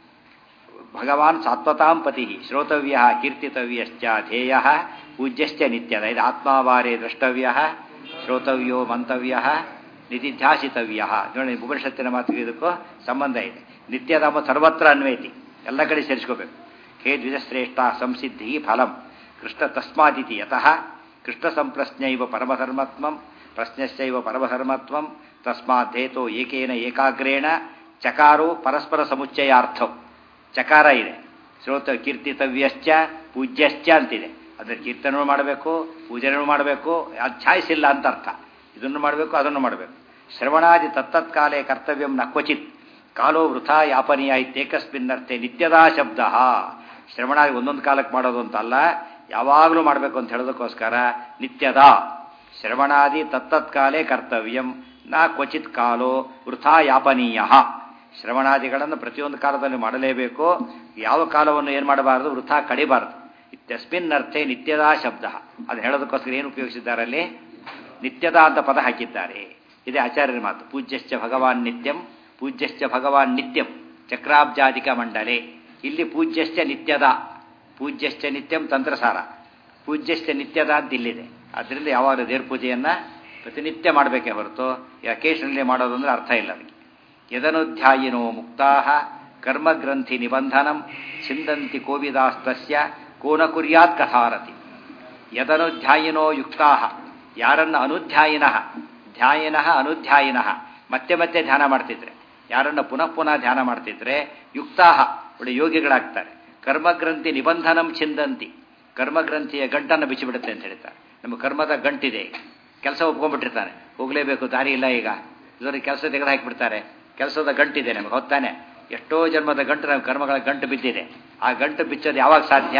ಭಗವಾನ್ ಸಾತ್ವತಾಂ ಪತಿ ಶ್ರೋತವ್ಯ ಕೀರ್ತಿತವ್ಯಶ್ಚ ಧ್ಯೇಯ ಪೂಜ್ಯಶ್ಚ ನಿತ್ಯದ ಇದು ಆತ್ಮಾವಾರೇ ದ್ರಷ್ಟವ್ಯ ಶ್ರೋತವ್ಯೋ ಮಂತವ್ಯ ನಿಧಿಧ್ಯಾಸಿತವ್ಯ ನೋಡಿ ಉಪನಿಷತ್ತಿನ ಮಾತಿಗೆ ಇದಕ್ಕೂ ಸಂಬಂಧ ಇದೆ ನಿತ್ಯದ ಮತ್ತು ಸರ್ವತ್ರ ಅನ್ವೇತಿ ಎಲ್ಲ ಕಡೆ ಸೇರಿಸ್ಕೋಬೇಕು ಹೇ ದ್ವಿಜಶ್ರೇಷ್ಠ ಸಂಸಿದ್ಧಿ ಫಲಂ ಕೃಷ್ಣ ತಸ್ಮಾದಿತಿ ಯತಃ ಕೃಷ್ಣ ಸಂಪ್ರಶ್ನೈವ ಪರಮಧರ್ಮತ್ವಂ ಪ್ರಶ್ನಶ್ಚೈವ ಪರಮಧರ್ಮತ್ವಂ ತಸ್ಮಾದ್ದೇತೋ ಏಕೇನ ಏಕಾಗ್ರೇಣ ಚಕಾರೋ ಪರಸ್ಪರ ಸಮುಚ್ಚಯಾರ್ಥಂ ಚಕಾರ ಇದೆ ಶ್ರೋತ ಕೀರ್ತಿತವ್ಯಶ್ಚ ಪೂಜ್ಯಶ್ಚ ಅಂತಿದೆ ಅದರ ಕೀರ್ತನೂ ಮಾಡಬೇಕು ಪೂಜೆನೂ ಮಾಡಬೇಕು ಅದು ಚಾಯ್ಸ್ ಇಲ್ಲ ಅಂತ ಅರ್ಥ ಇದನ್ನು ಮಾಡಬೇಕು ಅದನ್ನು ಮಾಡಬೇಕು ಶ್ರವಣಾದಿ ತತ್ತತ್ಕಾಲೇ ಕರ್ತವ್ಯಂ ನ ಕ್ವಚಿತ್ ಕಾಲೋ ವೃಥಾ ಯಾಪನೀಯ ಇತ್ಯೇಕಸ್ಮಿನ್ನರ್ಥೆ ನಿತ್ಯದಾ ಶಬ್ದ ಶ್ರವಣಾದಿ ಒಂದೊಂದು ಕಾಲಕ್ಕೆ ಮಾಡೋದು ಅಂತ ಅಲ್ಲ ಯಾವಾಗಲೂ ಮಾಡಬೇಕು ಅಂತ ಹೇಳೋದಕ್ಕೋಸ್ಕರ ನಿತ್ಯದ ಶ್ರವಣಾದಿ ತತ್ತತ್ಕಾಲೇ ಕರ್ತವ್ಯಂ ನ ಕ್ವಚಿತ್ ಕಾಲೋ ವೃಥಾ ಯಾಪನೀಯ ಶ್ರವಣಾದಿಗಳನ್ನು ಪ್ರತಿಯೊಂದು ಕಾಲದಲ್ಲಿ ಮಾಡಲೇಬೇಕು ಯಾವ ಕಾಲವನ್ನು ಏನು ಮಾಡಬಾರದು ವೃಥಾ ಕಡಿಬಾರದು ಇತ್ಯಸ್ಮಿನ್ ಅರ್ಥೆ ನಿತ್ಯದ ಶಬ್ದ ಅದು ಹೇಳೋದಕ್ಕೋಸ್ಕರ ಏನು ಉಪಯೋಗಿಸಿದ್ದಾರೆ ಅಲ್ಲಿ ನಿತ್ಯದ ಅಂತ ಪದ ಹಾಕಿದ್ದಾರೆ ಇದೇ ಆಚಾರ್ಯರ ಮಾತು ಪೂಜ್ಯಶ್ಚ ಭಗವಾನ್ ನಿತ್ಯಂ ಪೂಜ್ಯಶ್ಚ ಭಗವಾನ್ ನಿತ್ಯಂ ಚಕ್ರಾಬ್ಜಾಧಿಕ ಮಂಡಲೆ ಇಲ್ಲಿ ಪೂಜ್ಯಶ್ಚ ನಿತ್ಯದ ಪೂಜ್ಯಶ್ಚ ನಿತ್ಯಂ ತಂತ್ರಸಾರ ಪೂಜ್ಯಶ್ಚ ನಿತ್ಯದ ಅಂತ ಇಲ್ಲಿದೆ ಅದರಿಂದ ಯಾವಾಗಲೂ ದೇವ್ರ ಪೂಜೆಯನ್ನ ಪ್ರತಿನಿತ್ಯ ಮಾಡಬೇಕೇ ಹೊರತು ಅಕೇಶನಲ್ಲಿ ಮಾಡೋದು ಅಂದ್ರೆ ಅರ್ಥ ಇಲ್ಲ ಅದಕ್ಕೆ ಯದನುಧ್ಯಾಯಿನೋ ಮುಕ್ತಾ ಕರ್ಮಗ್ರಂಥಿ ನಿಬಂಧನಂ ಚಿಂದಂತಿ ಕೋವಿದಾಸ್ತಸ್ಯ ಕೋನ ಕುರ್ಯಾತ್ ಕಥಾರತಿ ಯದನುಧ್ಯಾಯಿನೋ ಯುಕ್ತಾ ಯಾರನ್ನ ಅನುಧ್ಯಾಯಿನ ಧ್ಯಾಯಿನ ಅನುಧ್ಯಾಯಿನ ಮತ್ತೆ ಮತ್ತೆ ಧ್ಯಾನ ಮಾಡ್ತಿದ್ರೆ ಯಾರನ್ನ ಪುನಃ ಪುನಃ ಧ್ಯಾನ ಮಾಡ್ತಿದ್ರೆ ಯುಕ್ತಾ ಒಳ್ಳೆ ಯೋಗಿಗಳಾಗ್ತಾರೆ ಕರ್ಮಗ್ರಂಥಿ ನಿಬಂಧನಂ ಚಿಂದಂತಿ ಕರ್ಮಗ್ರಂಥಿಯ ಗಂಟನ್ನು ಬಿಚ್ಚಿಬಿಡುತ್ತೆ ಅಂತ ಹೇಳ್ತಾರೆ ನಮ್ಮ ಕರ್ಮದ ಗಂಟಿದೆ ಕೆಲಸ ಒಪ್ಕೊಂಡ್ಬಿಟ್ಟಿರ್ತಾನೆ ಹೋಗಲೇಬೇಕು ದಾರಿ ಇಲ್ಲ ಈಗ ಇದರ ಕೆಲಸ ತೆಗೆದು ಹಾಕಿಬಿಡ್ತಾರೆ ಕೆಲಸದ ಗಂಟಿದೆ ನಮಗೆ ಹೊತ್ತಾನೆ ಎಷ್ಟೋ ಜನ್ಮದ ಗಂಟು ನಮ್ಮ ಕರ್ಮಗಳ ಗಂಟು ಬಿದ್ದಿದೆ ಆ ಗಂಟು ಬಿಚ್ಚೋದು ಯಾವಾಗ ಸಾಧ್ಯ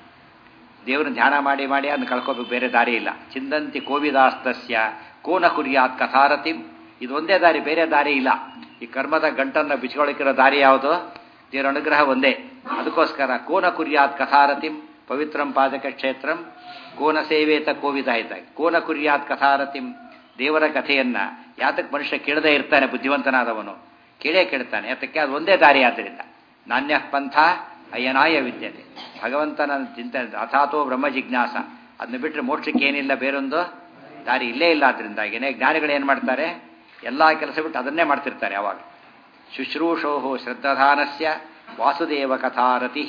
ದೇವ್ರನ್ನ ಧ್ಯಾನ ಮಾಡಿ ಮಾಡಿ ಅದನ್ನ ಕಳ್ಕೋಬೇಕು ಬೇರೆ ದಾರಿ ಇಲ್ಲ ಚಿಂದಂತಿ ಕೋವಿದಾಸ್ತಸ್ಯ ಕೋನ ಕುರ್ಯಾತ್ ಕಥಾರತಿಂ ಇದು ಒಂದೇ ದಾರಿ ಬೇರೆ ದಾರಿ ಇಲ್ಲ ಈ ಕರ್ಮದ ಗಂಟನ್ನು ಬಿಚ್ಕೊಳ್ಳಿಕ್ಕಿರೋ ದಾರಿ ಯಾವುದು ದೇವರ ಅನುಗ್ರಹ ಒಂದೇ ಅದಕ್ಕೋಸ್ಕರ ಕೋನ ಕುರ್ಯಾತ್ ಕಥಾರತಿಂ ಪವಿತ್ರಂ ಪಾದಕ ಕ್ಷೇತ್ರಂ ಕೋನ ಸೇವೇತ ಕೋವಿದ ಇದ್ದಾಗ ಕೋನ ಕುರ್ಯಾತ್ ಕಥಾರತಿಂ ದೇವರ ಕಥೆಯನ್ನ ಯಾತಕ್ಕೆ ಮನುಷ್ಯ ಕೇಳದೇ ಇರ್ತಾನೆ ಬುದ್ಧಿವಂತನಾದವನು ಕೇಳೇ ಕೇಳ್ತಾನೆ ಯಾತಕ್ಕೆ ಅದು ಒಂದೇ ದಾರಿ ಆದ್ದರಿಂದ ನಾಣ್ಯ ಪಂಥ ಅಯ್ಯನಾಯ ವಿದ್ಯತೆ ಭಗವಂತನ ಚಿಂತನೆ ಅಥಾತೋ ಬ್ರಹ್ಮ ಜಿಜ್ಞಾಸ ಅದನ್ನ ಬಿಟ್ಟರೆ ಮೋಕ್ಷಕ್ಕೆ ಏನಿಲ್ಲ ಬೇರೊಂದು ದಾರಿ ಇಲ್ಲೇ ಇಲ್ಲ ಆದ್ರಿಂದಾಗಿನೇ ಜ್ಞಾನಿಗಳು ಏನು ಮಾಡ್ತಾರೆ ಎಲ್ಲ ಕೆಲಸ ಬಿಟ್ಟು ಅದನ್ನೇ ಮಾಡ್ತಿರ್ತಾರೆ ಯಾವಾಗ ಶುಶ್ರೂಷೋ ಶ್ರದ್ಧಾನಸ್ಯ ವಾಸುದೇವ ಕಥಾರತಿ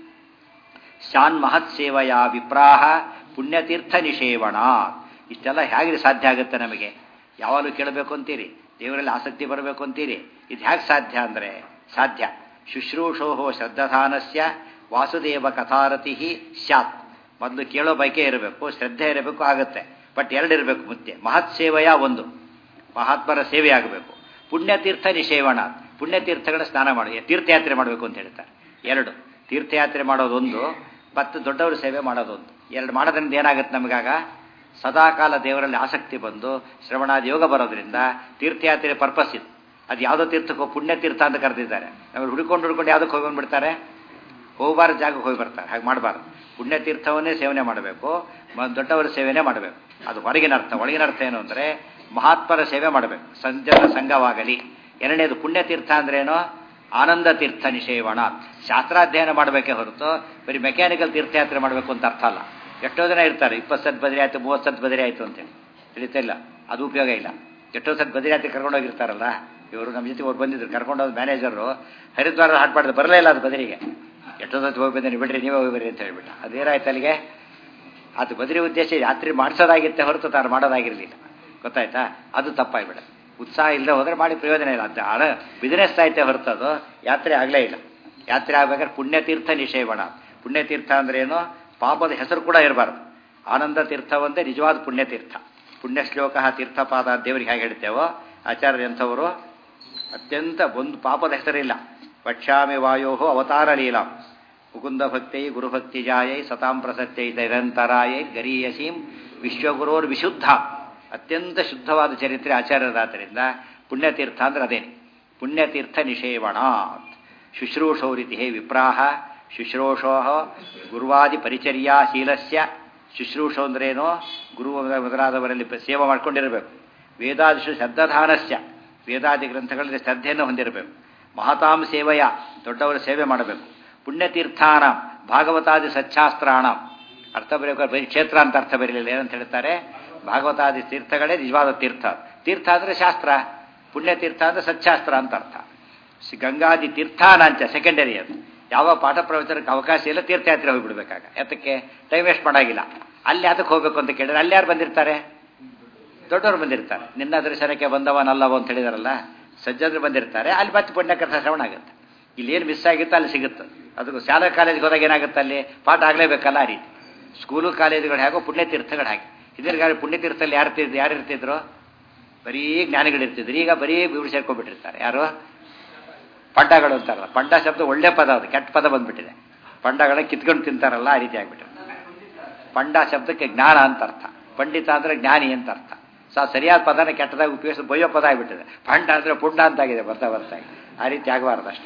ಶಾನ್ ಮಹತ್ ಸೇವೆಯ ವಿಪ್ರಾಹ ಪುಣ್ಯತೀರ್ಥ ನಿಷೇವಣ ಇಷ್ಟೆಲ್ಲ ಹೇಗೆ ಸಾಧ್ಯ ಆಗುತ್ತೆ ನಮಗೆ ಯಾವಾಗಲೂ ಕೇಳಬೇಕು ಅಂತೀರಿ ದೇವರಲ್ಲಿ ಆಸಕ್ತಿ ಬರಬೇಕು ಅಂತೀರಿ ಇದು ಹೇಗೆ ಸಾಧ್ಯ ಅಂದರೆ ಸಾಧ್ಯ ಶುಶ್ರೂಷೋ ಶ್ರದ್ಧಾನಸ್ಯ ವಾಸುದೇವ ಕಥಾರತಿ ಸ್ಯಾತ್ ಮೊದಲು ಕೇಳೋ ಬೈಕೆ ಇರಬೇಕು ಶ್ರದ್ಧೆ ಇರಬೇಕು ಆಗುತ್ತೆ ಬಟ್ ಎರಡಿರಬೇಕು ಮುತ್ತೆ ಮಹತ್ ಸೇವೆಯ ಒಂದು ಮಹಾತ್ಮರ ಸೇವೆ ಆಗಬೇಕು ಪುಣ್ಯತೀರ್ಥ ನಿಷೇವಣ ಪುಣ್ಯತೀರ್ಥಗಳ ಸ್ನಾನ ಮಾಡಿ ತೀರ್ಥಯಾತ್ರೆ ಮಾಡಬೇಕು ಅಂತ ಹೇಳ್ತಾರೆ ಎರಡು ತೀರ್ಥಯಾತ್ರೆ ಮಾಡೋದೊಂದು ಮತ್ತು ದೊಡ್ಡವರ ಸೇವೆ ಮಾಡೋದೊಂದು ಎರಡು ಮಾಡೋದ್ರಿಂದ ಏನಾಗುತ್ತೆ ನಮಗಾಗ ಸದಾಕಾಲ ದೇವರಲ್ಲಿ ಆಸಕ್ತಿ ಬಂದು ಶ್ರವಣಾದಿ ಯೋಗ ಬರೋದ್ರಿಂದ ತೀರ್ಥಯಾತ್ರೆ ಪರ್ಪಸ್ ಇದು ಅದು ಯಾವುದೋ ತೀರ್ಥಕ್ಕೋ ಪುಣ್ಯತೀರ್ಥ ಅಂತ ಕರೆದಿದ್ದಾರೆ ನಾವು ಹುಡ್ಕೊಂಡು ಹುಡ್ಕೊಂಡು ಯಾವುದಕ್ಕೆ ಹೋಗಿ ಬಂದ್ಬಿಡ್ತಾರೆ ಹೋಗಬಾರ್ದು ಜಾಗಕ್ಕೆ ಹೋಗಿ ಬರ್ತಾರೆ ಹಾಗೆ ಮಾಡಬಾರ್ದು ಪುಣ್ಯತೀರ್ಥವನ್ನೇ ಸೇವನೆ ಮಾಡಬೇಕು ದೊಡ್ಡವರ ಸೇವೆನೇ ಮಾಡಬೇಕು ಅದು ಹೊರಗಿನ ಅರ್ಥ ಒಳಗಿನ ಅರ್ಥ ಏನು ಅಂದರೆ ಮಹಾತ್ಮರ ಸೇವೆ ಮಾಡಬೇಕು ಸಂಜನ ಸಂಘವಾಗಲಿ ಎರಡನೇದು ಪುಣ್ಯತೀರ್ಥ ಅಂದ್ರೇನು ಆನಂದ ತೀರ್ಥ ನಿಷೇವಣ ಶಾಸ್ತ್ರಾಧ್ಯಯನ ಮಾಡಬೇಕೇ ಹೊರತು ಬರೀ ಮೆಕ್ಯಾನಿಕಲ್ ತೀರ್ಥಯಾತ್ರೆ ಮಾಡಬೇಕು ಅಂತ ಅರ್ಥ ಅಲ್ಲ ಎಷ್ಟೋ ಜನ ಇರ್ತಾರೆ ಇಪ್ಪತ್ತು ಸತ್ ಬದರಿ ಆಯಿತು ಮೂವತ್ತು ಸತ್ ಬದರಿ ಆಯಿತು ಅಂತೇಳಿ ತಿಳಿತಾ ಇಲ್ಲ ಅದು ಉಪಯೋಗ ಇಲ್ಲ ಎಷ್ಟೋ ಸತ್ ಬದರಿ ಯಾತ್ರೆ ಕರ್ಕೊಂಡೋಗಿರ್ತಾರಲ್ಲ ಇವರು ನಮ್ಮ ಜೊತೆ ಅವ್ರು ಬಂದಿದ್ರು ಕರ್ಕೊಂಡೋಗಿ ಮ್ಯಾನೇಜರು ಹರಿದ್ವಾರ ಹಾಟ್ ಮಾಡಿದ್ರು ಬರಲೇ ಇಲ್ಲ ಅದು ಬದರಿಗೆ ಎಷ್ಟೋ ಸತ್ ಹೋಗಿ ಬಂದೇನೆ ಬಿಡ್ರಿ ನೀವೇ ಹೋಗಿ ಬರ್ರಿ ಅಂತ ಹೇಳ್ಬಿಟ್ಟು ಅದೇನಾಯ್ತು ಅಲ್ಲಿಗೆ ಅದು ಬದರಿ ಉದ್ದೇಶ ಯಾತ್ರೆ ಮಾಡಿಸೋದಾಗಿತ್ತೆ ಹೊರತು ತಾನು ಮಾಡೋದಾಗಿರಲಿಲ್ಲ ಗೊತ್ತಾಯ್ತಾ ಅದು ತಪ್ಪಾಗ್ಬಿಡ ಉತ್ಸಾಹ ಇಲ್ಲದೆ ಹೋದ್ರೆ ಮಾಡಿ ಪ್ರಯೋಜನ ಇಲ್ಲ ಅಂತ ಆಡ ಬಿಸ್ನೆಸ್ ಆಯ್ತೆ ಹೊರತು ಅದು ಯಾತ್ರೆ ಆಗಲೇ ಇಲ್ಲ ಯಾತ್ರೆ ಆಗ್ಬೇಕಾದ್ರೆ ಪುಣ್ಯತೀರ್ಥ ನಿಷೇವಣ ಪುಣ್ಯತೀರ್ಥ ಅಂದ್ರೆ ಏನು ಪಾಪದ ಹೆಸರು ಕೂಡ ಇರಬಾರ್ದು ಆನಂದ ತೀರ್ಥ ಒಂದೇ ನಿಜವಾದ ಪುಣ್ಯತೀರ್ಥ ಪುಣ್ಯ ಶ್ಲೋಕ ತೀರ್ಥಪಾದ ದೇವರಿಗೆ ಹೇಗೆ ಹೇಳ್ತೇವೋ ಆಚಾರ್ಯ ಎಂಥವರು ಅತ್ಯಂತ ಒಂದು ಪಾಪದ ಹೆಸರಿಲ್ಲ ವಕ್ಷ್ಯಾಮಿ ವಾಯೋ ಅವತಾರ ಲೀಲಾ ಮುಕುಂದ ಭಕ್ತೈ ಗುರುಭಕ್ತಿ ಜಾಯೈ ಸತಾಂ ಪ್ರಸತ್ಯೈ ನಿರಂತರಾಯೈ ಗರೀಯಸೀಂ ವಿಶ್ವಗುರೋರ್ ವಿಶುದ್ಧ ಅತ್ಯಂತ ಶುದ್ಧವಾದ ಚರಿತ್ರೆ ಆಚಾರ್ಯರಾದ್ದರಿಂದ ಪುಣ್ಯತೀರ್ಥ ಅಂದ್ರೆ ಅದೇನೆ ಪುಣ್ಯತೀರ್ಥ ನಿಷೇವಣ ಶುಶ್ರೂಷೌರಿತಿ ಹೇ ವಿಪ್ರಾಹ ಶುಶ್ರೂಷೋ ಗುರುವಾದಿ ಪರಿಚರ್ಯಾ ಶೀಲಸ್ಯ ಶುಶ್ರೂಷೋ ಅಂದ್ರೇನೋ ಗುರು ಮೊದಲಾದವರಲ್ಲಿ ಸೇವೆ ಮಾಡ್ಕೊಂಡಿರಬೇಕು ವೇದಾದಿಶು ಶ್ರದ್ಧಾನಸ್ಯ ವೇದಾದಿ ಗ್ರಂಥಗಳಲ್ಲಿ ಶ್ರದ್ಧೆಯನ್ನು ಹೊಂದಿರಬೇಕು ಮಹತಾಂ ಸೇವೆಯ ದೊಡ್ಡವರ ಸೇವೆ ಮಾಡಬೇಕು ಪುಣ್ಯತೀರ್ಥಾನ ಭಾಗವತಾದಿ ಸಚ್ಚಾಸ್ತ್ರಾಣ ಅರ್ಥ ಬರೀಬೇಕು ಬರೀ ಕ್ಷೇತ್ರ ಅಂತ ಅರ್ಥ ಬರಲಿಲ್ಲ ಏನಂತ ಹೇಳ್ತಾರೆ ಭಾಗವತಾದಿ ತೀರ್ಥಗಳೇ ನಿಜವಾದ ತೀರ್ಥ ತೀರ್ಥ ಅಂದರೆ ಶಾಸ್ತ್ರ ಪುಣ್ಯತೀರ್ಥ ಅಂದರೆ ಸಚ್ಚಾಸ್ತ್ರ ಅಂತ ಅರ್ಥ ಗಂಗಾದಿ ತೀರ್ಥಾನಾಂಚ ಸೆಕೆಂಡರಿ ಅದು ಯಾವ ಪಾಠ ಪ್ರವಚನಕ್ಕೆ ಅವಕಾಶ ಇಲ್ಲ ತೀರ್ಥಯಾತ್ರೆ ಹೋಗಿಬಿಡ್ಬೇಕಾಗ ಯಾತಕ್ಕೆ ಟೈಮ್ ವೇಸ್ಟ್ ಮಾಡಾಗಿಲ್ಲ ಅಲ್ಲಿ ಯಾತಕ್ಕೆ ಹೋಗ್ಬೇಕು ಅಂತ ಕೇಳಿದ್ರೆ ಅಲ್ಲಿ ಯಾರು ಬಂದಿರ್ತಾರೆ ದೊಡ್ಡವರು ಬಂದಿರ್ತಾರೆ ನಿನ್ನ ದರ್ಶನಕ್ಕೆ ಬಂದವನಲ್ಲವ ಅಂತ ಹೇಳಿದಾರಲ್ಲ ಸಜ್ಜನರು ಬಂದಿರ್ತಾರೆ ಅಲ್ಲಿ ಮತ್ತೆ ಪುಣ್ಯಕರ್ತ ಶ್ರವಣ ಆಗುತ್ತೆ ಇಲ್ಲಿ ಏನು ಮಿಸ್ ಆಗಿತ್ತು ಅಲ್ಲಿ ಸಿಗುತ್ತೆ ಅದಕ್ಕೆ ಶಾಲಾ ಕಾಲೇಜ್ಗೆ ಹೋದಾಗ ಏನಾಗುತ್ತೆ ಅಲ್ಲಿ ಪಾಠ ಆಗಲೇಬೇಕಲ್ಲ ಆ ರೀತಿ ಸ್ಕೂಲು ಕಾಲೇಜುಗಳು ಹೇಗೋ ಪುಣ್ಯತೀರ್ಥಗಳು ಹಾಗೆ ಹಿಂದಿನ ಪುಣ್ಯತೀರ್ಥಲ್ಲಿ ಯಾರು ಇರ್ತಿದ್ರು ಯಾರು ಇರ್ತಿದ್ರು ಬರೀ ಜ್ಞಾನಿಗಳಿರ್ತಿದ್ರು ಈಗ ಬರೀ ಇವ್ರು ಸೇರ್ಕೊಂಡ್ಬಿಟ್ಟಿರ್ತಾರೆ ಯಾರು ಪಂಡಗಳು ಅಂತಾರಲ್ಲ ಪಂಡ ಶಬ್ದ ಒಳ್ಳೆ ಪದ ಅದು ಕೆಟ್ಟ ಪದ ಬಂದ್ಬಿಟ್ಟಿದೆ ಪಂಡಗಳ ಕಿತ್ಕೊಂಡು ತಿಂತಾರಲ್ಲ ಆ ರೀತಿ ಆಗ್ಬಿಟ್ಟಿದೆ ಪಂಡ ಶಬ್ದಕ್ಕೆ ಜ್ಞಾನ ಅಂತ ಅರ್ಥ ಪಂಡಿತ ಅಂದ್ರೆ ಜ್ಞಾನಿ ಅಂತ ಅರ್ಥ ಸೊ ಸರಿಯಾದ ಪದನ ಕೆಟ್ಟದಾಗಿ ಉಪಯೋಗಿಸಿ ಬೊಯ್ಯೋ ಪದ ಆಗಿಬಿಟ್ಟಿದೆ ಪಂಡ ಅಂದ್ರೆ ಪುಂಡ ಅಂತಾಗಿದೆ ಬರ್ತಾ ಬರ್ತಾ ಆ ರೀತಿ ಆಗಬಾರ್ದು ಅಷ್ಟೇ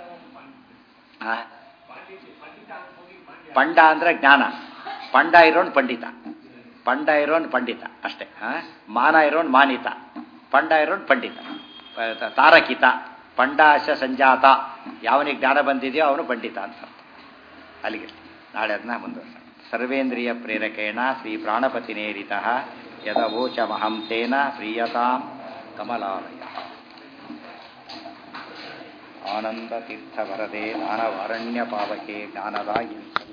ಪಂಡ ಅಂದ್ರೆ ಜ್ಞಾನ ಪಂಡ ಇರೋನ್ ಪಂಡಿತ ಪಂಡ ಇರೋನ್ ಪಂಡಿತ ಅಷ್ಟೇ ಮಾನ ಇರೋನ್ ಮಾನಿತ ಪಂಡ ಇರೋನ್ ಪಂಡಿತ ತಾರಕಿತ ಪಂಡಾಶ ಸಂಜಾತ ಯಾವನಿಗೆ ಜ್ಞಾನ ಬಂದಿದೆಯೋ ಅವನು ಪಂಡಿತ ಅಂತ ಅಲ್ಲಿಗೆ ನಾಳೆ ಅದನ್ನ ಮುಂದುವರ್ಸ ಸರ್ವೇಂದ್ರಿಯ ಪ್ರೇರಕೇಣ ಶ್ರೀ ಪ್ರಾಣಪತಿನೇರಿತ ಯದವೋಚ ಮಹಂ ತೇನ ಪ್ರೀಯತಾಂ ಕಮಲಾಲಯ ಆನಂದ ತೀರ್ಥ ವರದೆ ದಾನವಾರಣ್ಯ ಪಾವಕೆ ಜ್ಞಾನದಾಯಿ